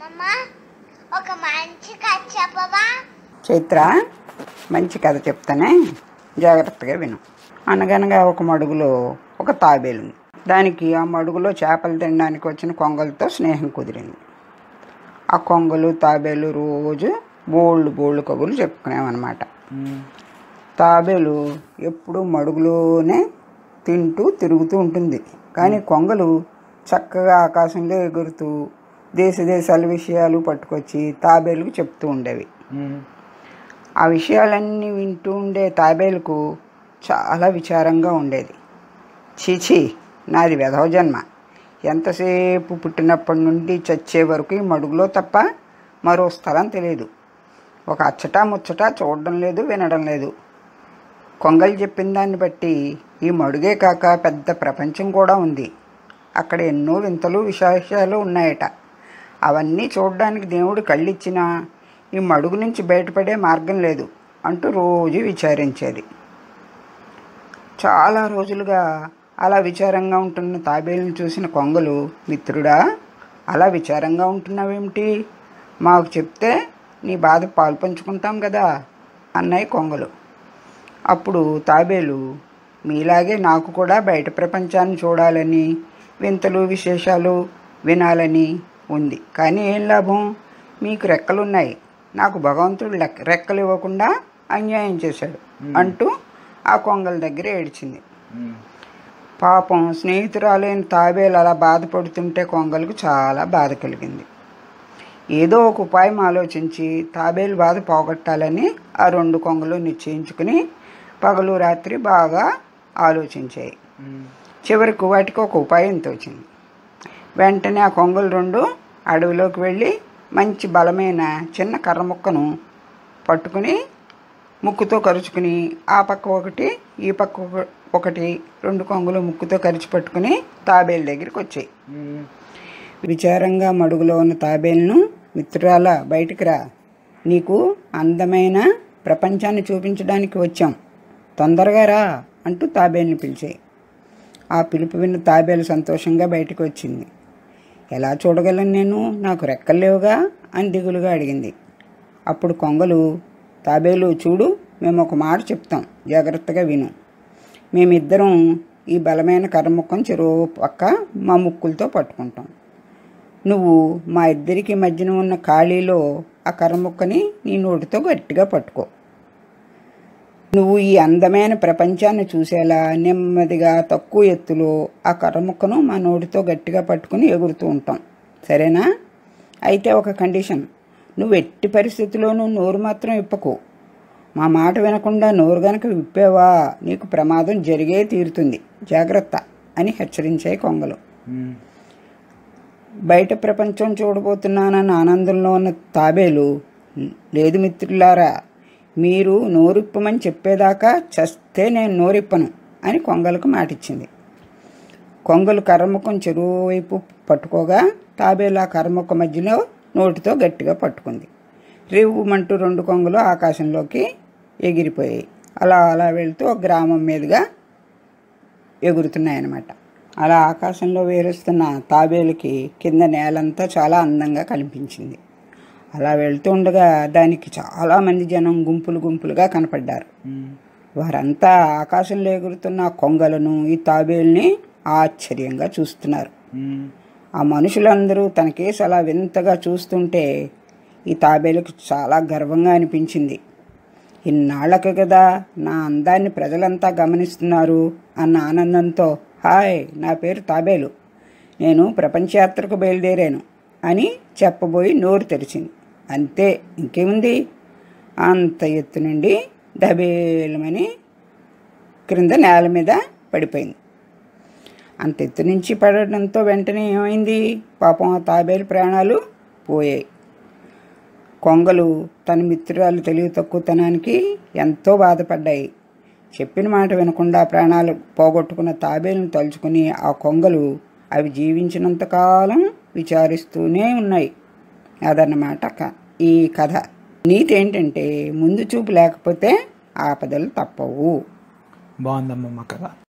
అమ్మమ్మ ఒక మంచి కథ చెప్పవా చైత్ర మంచి కథ చెప్తానే జాగ్రత్తగా విను అనగనగా ఒక మడుగులో ఒక తాబేలు ఉంది దానికి ఆ మడుగులో చేపలు తినడానికి వచ్చిన కొంగలతో స్నేహం కుదిరింది ఆ కొంగలు తాబేలు రోజు బోళ్ళు బోళ్ళు కబుర్లు చెప్పుకునేవన్నమాట తాబేలు ఎప్పుడూ మడుగులోనే తింటూ తిరుగుతూ ఉంటుంది కానీ కొంగలు చక్కగా ఆకాశంలో ఎగురుతూ దేశ దేశాల విషయాలు పట్టుకొచ్చి తాబేలుకు చెప్తూ ఉండేవి ఆ విషయాలన్నీ వింటూ ఉండే తాబేలుకు చాలా విచారంగా ఉండేది చీచీ నాది వెధవ జన్మ ఎంతసేపు పుట్టినప్పటి నుండి చచ్చే వరకు ఈ మడుగులో తప్ప మరో స్థలం తెలియదు ఒక అచ్చట ముచ్చట చూడడం లేదు వినడం లేదు కొంగలు చెప్పిన దాన్ని బట్టి ఈ మడుగే కాక పెద్ద ప్రపంచం కూడా ఉంది అక్కడ ఎన్నో వింతలు విశేషాలు ఉన్నాయట అవన్నీ చూడడానికి దేవుడు కళ్ళిచ్చినా ఈ మడుగు నుంచి బయటపడే మార్గం లేదు అంటూ రోజు విచారించేది చాలా రోజులుగా అలా విచారంగా ఉంటున్న తాబేలును చూసిన కొంగలు మిత్రుడా అలా విచారంగా ఉంటున్నావేమిటి మాకు చెప్తే నీ బాధ పాలు పంచుకుంటాం కదా అన్నాయి కొంగలు అప్పుడు తాబేలు మీలాగే నాకు కూడా బయట ప్రపంచాన్ని చూడాలని వింతలు విశేషాలు వినాలని ఉంది కానీ ఏం లాభం మీకు రెక్కలున్నాయి నాకు భగవంతుడు లెక్క రెక్కలు ఇవ్వకుండా అన్యాయం చేశాడు అంటూ ఆ కొంగల దగ్గర ఏడ్చింది పాపం స్నేహితురాలైన తాబేలు అలా బాధపడుతుంటే కొంగలకు చాలా బాధ కలిగింది ఏదో ఒక ఉపాయం ఆలోచించి తాబేలు బాధ పోగొట్టాలని ఆ రెండు కొంగలు నిశ్చయించుకుని పగలు రాత్రి బాగా ఆలోచించాయి చివరికి వాటికి ఒక ఉపాయం తోచింది వెంటనే ఆ కొంగలు రెండు అడవిలోకి వెళ్ళి మంచి బలమైన చిన్న కర్ర ముక్కను పట్టుకుని ముక్కుతో కరుచుకుని ఆ పక్క ఒకటి ఈ పక్క ఒక- ఒకటి రెండు కొంగులు ముక్కుతో కరిచి పట్టుకుని తాబేలు దగ్గరికి వచ్చాయి విచారంగా మడుగులో ఉన్న తాబేలును మిత్రురాల బయటికి రా నీకు అందమైన ప్రపంచాన్ని చూపించడానికి వచ్చాం తొందరగా రా అంటూ తాబేలుని పిలిచాయి ఆ పిలుపు విన్న తాబేలు సంతోషంగా బయటకు వచ్చింది ఎలా చూడగలను నేను నాకు రెక్కలు లేవుగా అని దిగులుగా అడిగింది అప్పుడు కొంగలు తాబేలు చూడు మేము ఒక మాట చెప్తాం జాగ్రత్తగా విను మేమిద్దరం ఈ బలమైన కర్ర ముక్కను చెరువు పక్క మా ముక్కులతో పట్టుకుంటాం నువ్వు మా ఇద్దరికి మధ్యన ఉన్న ఖాళీలో ఆ కర్ర ముక్కని నీ నోటితో గట్టిగా పట్టుకో నువ్వు ఈ అందమైన ప్రపంచాన్ని చూసేలా నెమ్మదిగా తక్కువ ఎత్తులో ఆ కర్ర ముక్కను మా నోటితో గట్టిగా పట్టుకుని ఎగురుతూ ఉంటాం సరేనా అయితే ఒక కండిషన్ నువ్వు ఎట్టి పరిస్థితిలోనూ నోరు మాత్రం ఇప్పకు మా మాట వినకుండా నోరు గనక విప్పావా నీకు ప్రమాదం జరిగే తీరుతుంది జాగ్రత్త అని హెచ్చరించాయి కొంగలు బయట ప్రపంచం చూడబోతున్నానన్న ఆనందంలో ఉన్న తాబేలు లేదు మిత్రులారా మీరు నోరిప్పమని చెప్పేదాకా చస్తే నేను నోరిప్పను అని కొంగలకు మాటిచ్చింది కొంగలు కర్రముఖం చెరువు వైపు పట్టుకోగా తాబేలు ఆ కర్రముక్క మధ్యలో నోటితో గట్టిగా పట్టుకుంది రివ్వుమంటూ రెండు కొంగలు ఆకాశంలోకి ఎగిరిపోయాయి అలా అలా వెళ్తూ ఒక గ్రామం మీదుగా ఎగురుతున్నాయన్నమాట అలా ఆకాశంలో వేరుస్తున్న తాబేలుకి కింద నేలంతా చాలా అందంగా కనిపించింది అలా వెళ్తూ ఉండగా దానికి చాలామంది జనం గుంపులు గుంపులుగా కనపడ్డారు వారంతా ఆకాశంలో ఎగురుతున్న ఆ కొంగలను ఈ తాబేల్ని ఆశ్చర్యంగా చూస్తున్నారు ఆ మనుషులందరూ తన కేసు అలా వింతగా చూస్తుంటే ఈ తాబేలుకు చాలా గర్వంగా అనిపించింది ఇన్నాళ్ళకు కదా నా అందాన్ని ప్రజలంతా గమనిస్తున్నారు అన్న ఆనందంతో హాయ్ నా పేరు తాబేలు నేను ప్రపంచయాత్రకు బయలుదేరాను అని చెప్పబోయి నోరు తెరిచింది అంతే ఇంకేముంది అంత ఎత్తు నుండి డబేలమని క్రింద నేల మీద పడిపోయింది అంత ఎత్తు నుంచి పడడంతో వెంటనే ఏమైంది పాపం ఆ తాబేలు ప్రాణాలు పోయాయి కొంగలు తన మిత్రురాలు తెలివి తక్కువతనానికి ఎంతో బాధపడ్డాయి చెప్పిన మాట వినకుండా ప్రాణాలు పోగొట్టుకున్న తాబేలను తలుచుకుని ఆ కొంగలు అవి జీవించినంతకాలం విచారిస్తూనే ఉన్నాయి అదన్నమాట క- ఈ కథ నీతి ఏంటంటే ముందు చూపు లేకపోతే ఆపదలు తప్పవు బాగుందమ్మమ్మ కథ